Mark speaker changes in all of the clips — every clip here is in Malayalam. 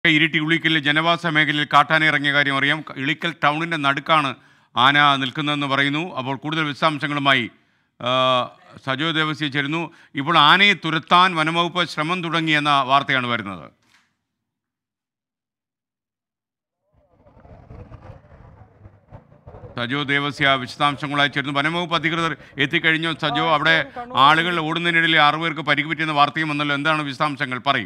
Speaker 1: ഇരിട്ടി ഉളിക്കലിലെ ജനവാസ മേഖലയിൽ കാട്ടാന ഇറങ്ങിയ കാര്യം അറിയാം ഇളിക്കൽ ടൗണിൻ്റെ നടുക്കാണ് ആന നിൽക്കുന്നതെന്ന് പറയുന്നു അപ്പോൾ കൂടുതൽ വിശദാംശങ്ങളുമായി ആ, സജോ ദേവസ്യ ചേരുന്നു ഇപ്പോൾ ആനയെ തുരത്താൻ വനംവകുപ്പ് ശ്രമം തുടങ്ങിയെന്ന വാർത്തയാണ് വരുന്നത് സജോ ദേവസ്യ വിശദാംശങ്ങളായി ചേരുന്നു വനംവകുപ്പ് അധികൃതർ എത്തിക്കഴിഞ്ഞു സജോ അവിടെ ആളുകൾ ഓടുന്നതിനിടയിൽ ആറുപേർക്ക് പരിക്ക് പറ്റിയെന്ന വാർത്തയും വന്നല്ലോ എന്താണ് വിശദാംശങ്ങൾ പറയൂ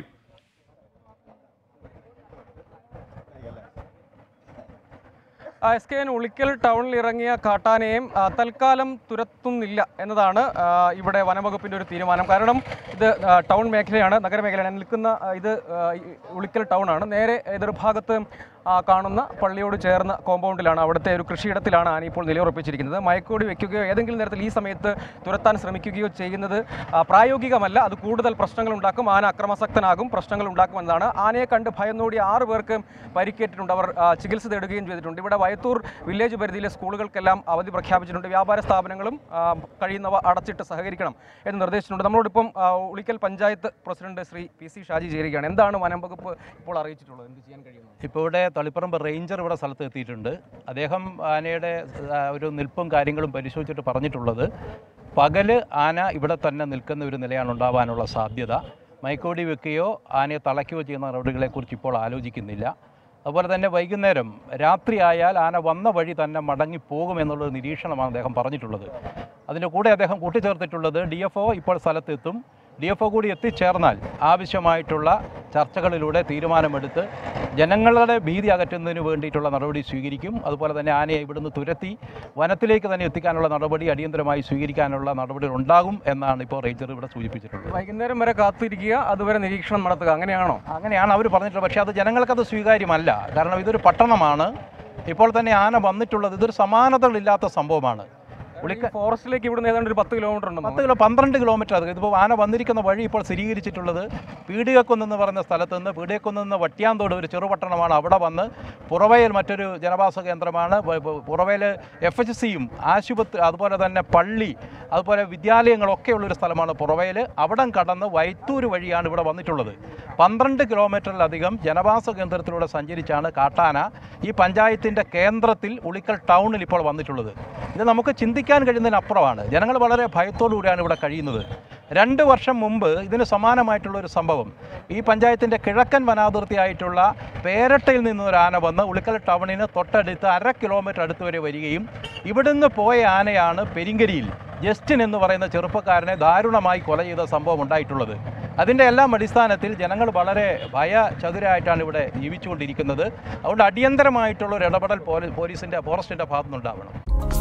Speaker 2: എസ് കെ എൻ ഉളിക്കൽ ടൗണിൽ ഇറങ്ങിയ കാട്ടാനയും ആ, തൽക്കാലം തുരത്തുന്നില്ല എന്നതാണ് ആ, ഇവിടെ വനംവകുപ്പിൻ്റെ ഒരു തീരുമാനം കാരണം ഇത് ആ, ടൗൺ മേഖലയാണ് നഗരമേഖലയാണ് നിൽക്കുന്ന ആ, ഇത് ആ, ഈ ഉളിക്കൽ ടൗൺ ആണ് നേരെ എതിർഭാഗത്ത് ആ, കാണുന്ന പള്ളിയോട് ചേർന്ന കോമ്പൗണ്ടിലാണ് അവിടുത്തെ ഒരു കൃഷിയിടത്തിലാണ് ആന ഇപ്പോൾ നിലയുറപ്പിച്ചിരിക്കുന്നത് മയക്കോടി വെക്കുകയോ ഏതെങ്കിലും തരത്തിൽ ഈ സമയത്ത് തുരത്താൻ ശ്രമിക്കുകയോ ചെയ്യുന്നത് ആ, പ്രായോഗികമല്ല അത് കൂടുതൽ പ്രശ്നങ്ങൾ ഉണ്ടാക്കും ആന അക്രമാസക്തനാകും പ്രശ്നങ്ങൾ ഉണ്ടാക്കുമെന്നാണ് ആനയെ കണ്ട് ഭയന്നോടി ആറ് പേർക്ക് പരിക്കേറ്റിട്ടുണ്ട് അവർ ആ, ചികിത്സ തേടുകയും ചെയ്തിട്ടുണ്ട് ഇവിടെ വയത്തൂർ വില്ലേജ് പരിധിയിലെ സ്കൂളുകൾക്കെല്ലാം അവധി പ്രഖ്യാപിച്ചിട്ടുണ്ട് വ്യാപാര സ്ഥാപനങ്ങളും ആ, കഴിയുന്നവ അടച്ചിട്ട് സഹകരിക്കണം എന്ന് നിർദ്ദേശിച്ചിട്ടുണ്ട് നമ്മളോടൊപ്പം ആ, Ulikkal panchayat president Shri P C Shaji ചേരുകയാണ് എന്താണ് വനം വകുപ്പ് ഇപ്പോൾ അറിയിച്ചിട്ടുള്ളത് എന്ത് ചെയ്യാൻ കഴിയുന്നത്
Speaker 3: ഇപ്പോൾ ഇവിടെ തളിപ്പറമ്പ് റേഞ്ചർ ഇവിടെ സ്ഥലത്ത് എത്തിയിട്ടുണ്ട് അദ്ദേഹം ആനയുടെ ആ, ഒരു നിൽപ്പും കാര്യങ്ങളും പരിശോധിച്ചിട്ട് പറഞ്ഞിട്ടുള്ളത് പകല് ആന ഇവിടെ തന്നെ നിൽക്കുന്ന ഒരു നിലയാണ് ഉണ്ടാവാനുള്ള സാധ്യത മയക്കോടി വെക്കുകയോ ആനയെ തളയ്ക്കുകയോ ചെയ്യുന്ന നടപടികളെക്കുറിച്ച് ഇപ്പോൾ ആലോചിക്കുന്നില്ല അതുപോലെ തന്നെ വൈകുന്നേരം രാത്രി ആയാൽ ആന വന്ന വഴി തന്നെ മടങ്ങി പോകുമെന്നുള്ളൊരു നിരീക്ഷണമാണ് അദ്ദേഹം പറഞ്ഞിട്ടുള്ളത് അതിൻ്റെ കൂടെ അദ്ദേഹം കൂട്ടിച്ചേർത്തിട്ടുള്ളത് ഡി എഫ് ഒ ഇപ്പോൾ സ്ഥലത്തെത്തും ഡി എഫ് ഒ കൂടി എത്തിച്ചേർന്നാൽ ആവശ്യമായിട്ടുള്ള ചർച്ചകളിലൂടെ തീരുമാനമെടുത്ത് ജനങ്ങളുടെ ഭീതി അകറ്റുന്നതിന് വേണ്ടിയിട്ടുള്ള നടപടി സ്വീകരിക്കും അതുപോലെ തന്നെ ആനയെ ഇവിടുന്ന് തുരത്തി വനത്തിലേക്ക് തന്നെ എത്തിക്കാനുള്ള നടപടി അടിയന്തരമായി സ്വീകരിക്കാനുള്ള നടപടികൾ ഉണ്ടാകും എന്നാണ് ഇപ്പോൾ റേഞ്ചർ ഇവിടെ സൂചിപ്പിച്ചിട്ടുള്ളത്
Speaker 2: വൈകുന്നേരം വരെ കാത്തിരിക്കുക അതുവരെ നിരീക്ഷണം നടത്തുക അങ്ങനെയാണോ
Speaker 3: അങ്ങനെയാണ് അവർ പറഞ്ഞിട്ടുള്ളത് പക്ഷേ അത് ജനങ്ങൾക്കത് സ്വീകാര്യമല്ല കാരണം ഇതൊരു പട്ടണമാണ് ഇപ്പോൾ തന്നെ ആന വന്നിട്ടുള്ളത് ഇതൊരു സമാനതകളില്ലാത്ത സംഭവമാണ്
Speaker 2: ഉളിക്കൽ ഫോറസ്റ്റിലേക്ക് ഇവിടുന്ന് ഏതാണ്ട് ഒരു പത്ത് കിലോമീറ്റർ ഉണ്ട്
Speaker 3: പത്ത് കിലോ പന്ത്രണ്ട് കിലോമീറ്റർ അത് ഇതിപ്പോൾ ആന വന്നിരിക്കുന്ന വഴി ഇപ്പോൾ സ്ഥിരീകരിച്ചിട്ടുള്ളത് പീടികക്കുന്നെന്ന് പറയുന്ന സ്ഥലത്ത് നിന്ന് പീടികക്കുന്നെന്ന് വട്ടിയാന്തോട് ഒരു ചെറുപട്ടണമാണ് അവിടെ വന്ന് പുറവയൽ മറ്റൊരു ജനവാസ കേന്ദ്രമാണ് വ- വ- പുറവയൽ എഫ് എച്ച് സിയും ആശുപത്രി അതുപോലെ തന്നെ പള്ളി അതുപോലെ വിദ്യാലയങ്ങളൊക്കെ ഉള്ളൊരു സ്ഥലമാണ് പുറവയൽ അവിടം കടന്ന് വൈത്തൂര് വഴിയാണ് ഇവിടെ വന്നിട്ടുള്ളത് പന്ത്രണ്ട് കിലോമീറ്ററിലധികം ജനവാസ കേന്ദ്രത്തിലൂടെ സഞ്ചരിച്ചാണ് കാട്ടാന ഈ പഞ്ചായത്തിൻ്റെ കേന്ദ്രത്തിൽ ഉളിക്കൽ ടൗണിൽ ഇപ്പോൾ വന്നിട്ടുള്ളത് ഇത് നമുക്ക് ചിന്തിക്കാൻ കഴിയുന്നതിനപ്പുറമാണ് ജനങ്ങൾ വളരെ ഭയത്തോടുകൂടിയാണ് ഇവിടെ കഴിയുന്നത് രണ്ട് വർഷം മുമ്പ് ഇതിന് സമാനമായിട്ടുള്ള ഒരു സംഭവം ഈ പഞ്ചായത്തിൻ്റെ കിഴക്കൻ വനാതിർത്തിയായിട്ടുള്ള പേരട്ടയിൽ നിന്ന് ഒരു ആന വന്ന് ഉളിക്കൽ ടൗണിന് തൊട്ടടുത്ത് അര കിലോമീറ്റർ അടുത്ത് വരെ വരികയും ഇവിടുന്ന് പോയ ആനയാണ് പെരിങ്കരിയിൽ ജസ്റ്റിൻ എന്ന് പറയുന്ന ചെറുപ്പക്കാരനെ ദാരുണമായി കൊല ചെയ്ത സംഭവം ഉണ്ടായിട്ടുള്ളത് അതിൻ്റെ എല്ലാം അടിസ്ഥാനത്തിൽ ജനങ്ങൾ വളരെ ഭയചതുരായിട്ടാണ് ഇവിടെ ജീവിച്ചുകൊണ്ടിരിക്കുന്നത് അതുകൊണ്ട് അടിയന്തരമായിട്ടുള്ള ഒരു ഇടപെടൽ പോലീസിൻ്റെ ഫോറസ്റ്റിൻ്റെ ഭാഗത്തുനിന്നുണ്ടാവണം